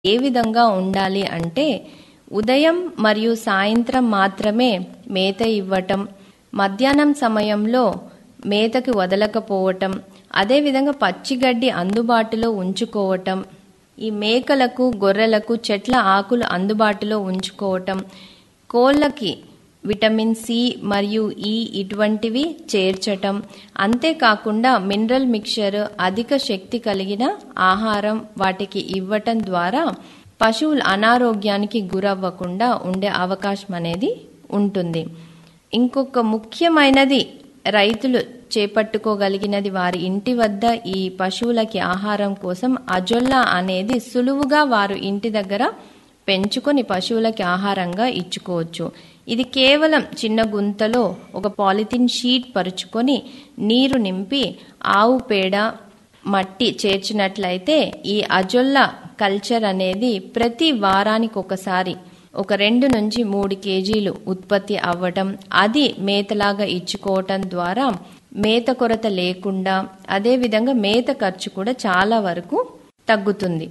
ఏ విధంగా ఉండాలి అంటే ఉదయం మరియు సాయంత్రం మాత్రమే మేత ఇవ్వటం మధ్యాహ్నం సమయంలో మేతకి వదలకపోవటం అదేవిధంగా పచ్చిగడ్డి అందుబాటులో ఉంచుకోవటం ఈ మేకలకు గొర్రెలకు చెట్ల ఆకులు అందుబాటులో ఉంచుకోవటం కోళ్ళకి విటమిన్ సి మరియు ఈ ఇటువంటివి చేర్చటం అంతేకాకుండా మినరల్ మిక్చర్ అధిక శక్తి కలిగిన ఆహారం వాటికి ఇవ్వటం ద్వారా పశువులు అనారోగ్యానికి గురవ్వకుండా ఉండే అవకాశం అనేది ఉంటుంది ఇంకొక ముఖ్యమైనది రైతులు చేపట్టుకోగలిగినది వారి ఇంటి వద్ద ఈ పశువులకి ఆహారం కోసం అజొల్లా అనేది సులువుగా వారు ఇంటి దగ్గర పెంచుకొని పశువులకి ఆహారంగా ఇచ్చుకోవచ్చు ఇది కేవలం చిన్న గుంతలో ఒక పాలిథిన్ షీట్ పరుచుకొని నీరు నింపి ఆవు పేడ మట్టి చేర్చినట్లయితే ఈ అజొల్లా కల్చర్ అనేది ప్రతి వారానికి ఒకసారి ఒక రెండు నుంచి మూడు కేజీలు ఉత్పత్తి అవ్వటం అది మేతలాగా ఇచ్చుకోవటం ద్వారా మేత కొరత లేకుండా అదేవిధంగా మేత ఖర్చు కూడా చాలా వరకు తగ్గుతుంది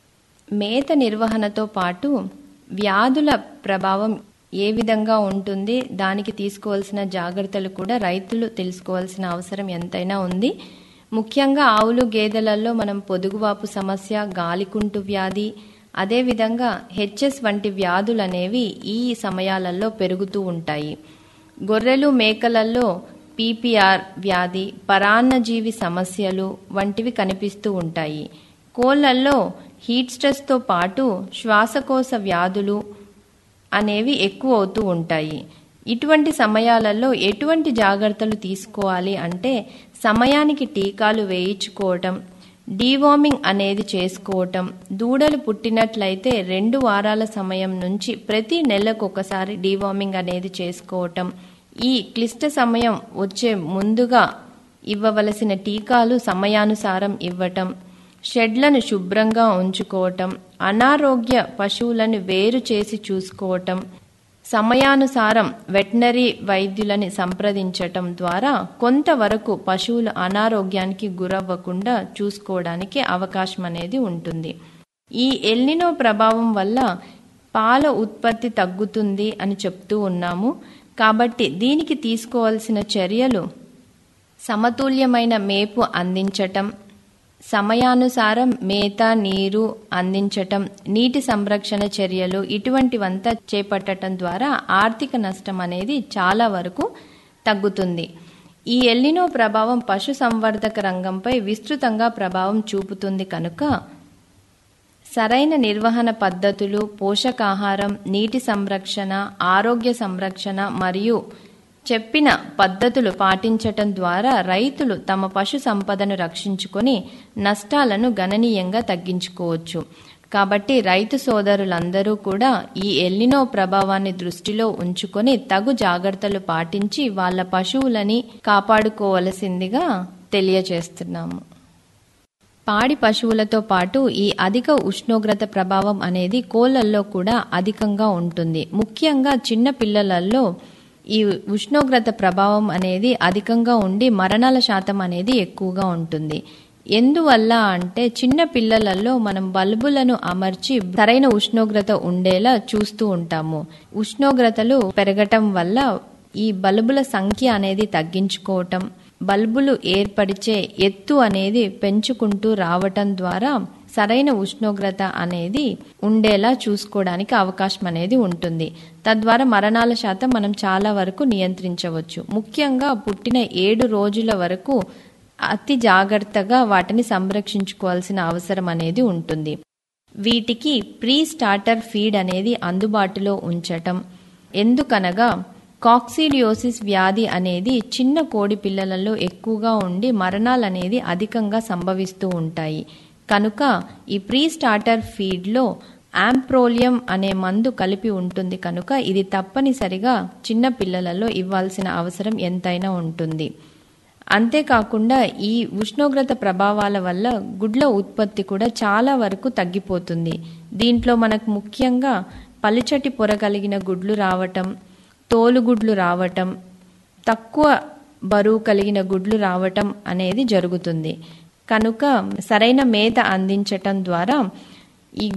మేత నిర్వహణతో పాటు వ్యాధుల ప్రభావం ఏ విధంగా ఉంటుంది దానికి తీసుకోవాల్సిన జాగ్రత్తలు కూడా రైతులు తెలుసుకోవాల్సిన అవసరం ఎంతైనా ఉంది ముఖ్యంగా ఆవులు గేదెలలో మనం పొదుగువాపు సమస్య గాలికుంటు వ్యాధి అదేవిధంగా హెచ్ఎస్ వంటి వ్యాధులు అనేవి ఈ సమయాలలో పెరుగుతూ ఉంటాయి గొర్రెలు మేకలలో పీపీఆర్ వ్యాధి పరాన్నజీవి సమస్యలు వంటివి కనిపిస్తూ ఉంటాయి కోళ్లలో హీట్ స్ట్రెస్తో పాటు శ్వాసకోశ వ్యాధులు అనేవి ఎక్కువ అవుతూ ఉంటాయి ఇటువంటి సమయాలలో ఎటువంటి జాగ్రత్తలు తీసుకోవాలి అంటే సమయానికి టీకాలు వేయించుకోవటం డీవార్మింగ్ అనేది చేసుకోవటం దూడలు పుట్టినట్లయితే రెండు వారాల సమయం నుంచి ప్రతి నెలకు ఒకసారి డీవార్మింగ్ అనేది చేసుకోవటం ఈ క్లిష్ట సమయం వచ్చే ముందుగా ఇవ్వవలసిన టీకాలు సమయానుసారం ఇవ్వటం షెడ్లను శుభ్రంగా ఉంచుకోవటం అనారోగ్య పశువులను వేరు చేసి చూసుకోవటం సమయానుసారం వెటనరీ వైద్యులని సంప్రదించటం ద్వారా కొంతవరకు పశువులు అనారోగ్యానికి గురవ్వకుండా చూసుకోవడానికి అవకాశం అనేది ఉంటుంది ఈ ఎల్నినో ప్రభావం వల్ల పాల ఉత్పత్తి తగ్గుతుంది అని చెప్తూ ఉన్నాము కాబట్టి దీనికి తీసుకోవాల్సిన చర్యలు సమతుల్యమైన మేపు అందించటం సమయానుసారం మేత నీరు అందించటం నీటి సంరక్షణ చర్యలు ఇటువంటివంతా చేపట్టడం ద్వారా ఆర్థిక నష్టం అనేది చాలా వరకు తగ్గుతుంది ఈ ఎల్లినో ప్రభావం పశు సంవర్ధక రంగంపై విస్తృతంగా ప్రభావం చూపుతుంది కనుక సరైన నిర్వహణ పద్ధతులు పోషకాహారం నీటి సంరక్షణ ఆరోగ్య సంరక్షణ మరియు చెప్పిన పద్ధతులు పాటించటం ద్వారా రైతులు తమ పశు సంపదను రక్షించుకొని నష్టాలను గణనీయంగా తగ్గించుకోవచ్చు కాబట్టి రైతు సోదరులందరూ కూడా ఈ ఎల్లినో ప్రభావాన్ని దృష్టిలో ఉంచుకొని తగు జాగ్రత్తలు పాటించి వాళ్ళ పశువులని కాపాడుకోవలసిందిగా తెలియచేస్తున్నాము పాడి పశువులతో పాటు ఈ అధిక ఉష్ణోగ్రత ప్రభావం అనేది కోళ్లల్లో కూడా అధికంగా ఉంటుంది ముఖ్యంగా చిన్న పిల్లలలో ఈ ఉష్ణోగ్రత ప్రభావం అనేది అధికంగా ఉండి మరణాల శాతం అనేది ఎక్కువగా ఉంటుంది ఎందువల్ల అంటే చిన్న పిల్లలలో మనం బల్బులను అమర్చి సరైన ఉష్ణోగ్రత ఉండేలా చూస్తూ ఉంటాము ఉష్ణోగ్రతలు పెరగటం వల్ల ఈ బల్బుల సంఖ్య అనేది తగ్గించుకోవటం బల్బులు ఏర్పరిచే ఎత్తు అనేది పెంచుకుంటూ రావటం ద్వారా సరైన ఉష్ణోగ్రత అనేది ఉండేలా చూసుకోవడానికి అవకాశం అనేది ఉంటుంది తద్వారా మరణాల శాతం మనం చాలా వరకు నియంత్రించవచ్చు ముఖ్యంగా పుట్టిన ఏడు రోజుల వరకు అతి జాగ్రత్తగా వాటిని సంరక్షించుకోవాల్సిన అవసరం అనేది ఉంటుంది వీటికి ప్రీ స్టార్టర్ ఫీడ్ అనేది అందుబాటులో ఉంచటం ఎందుకనగా కాక్సిలియోసిస్ వ్యాధి అనేది చిన్న కోడి పిల్లలలో ఎక్కువగా ఉండి మరణాలు అనేది అధికంగా సంభవిస్తూ ఉంటాయి కనుక ఈ ప్రీ స్టార్టర్ ఫీడ్లో ఆంప్రోలియం అనే మందు కలిపి ఉంటుంది కనుక ఇది తప్పనిసరిగా చిన్న పిల్లలలో ఇవ్వాల్సిన అవసరం ఎంతైనా ఉంటుంది అంతేకాకుండా ఈ ఉష్ణోగ్రత ప్రభావాల వల్ల గుడ్ల ఉత్పత్తి కూడా చాలా వరకు తగ్గిపోతుంది దీంట్లో మనకు ముఖ్యంగా పలుచటి పొర కలిగిన గుడ్లు రావటం తోలుగుడ్లు రావటం తక్కువ బరువు కలిగిన గుడ్లు రావటం అనేది జరుగుతుంది కనుక సరైన మేత అందించటం ద్వారా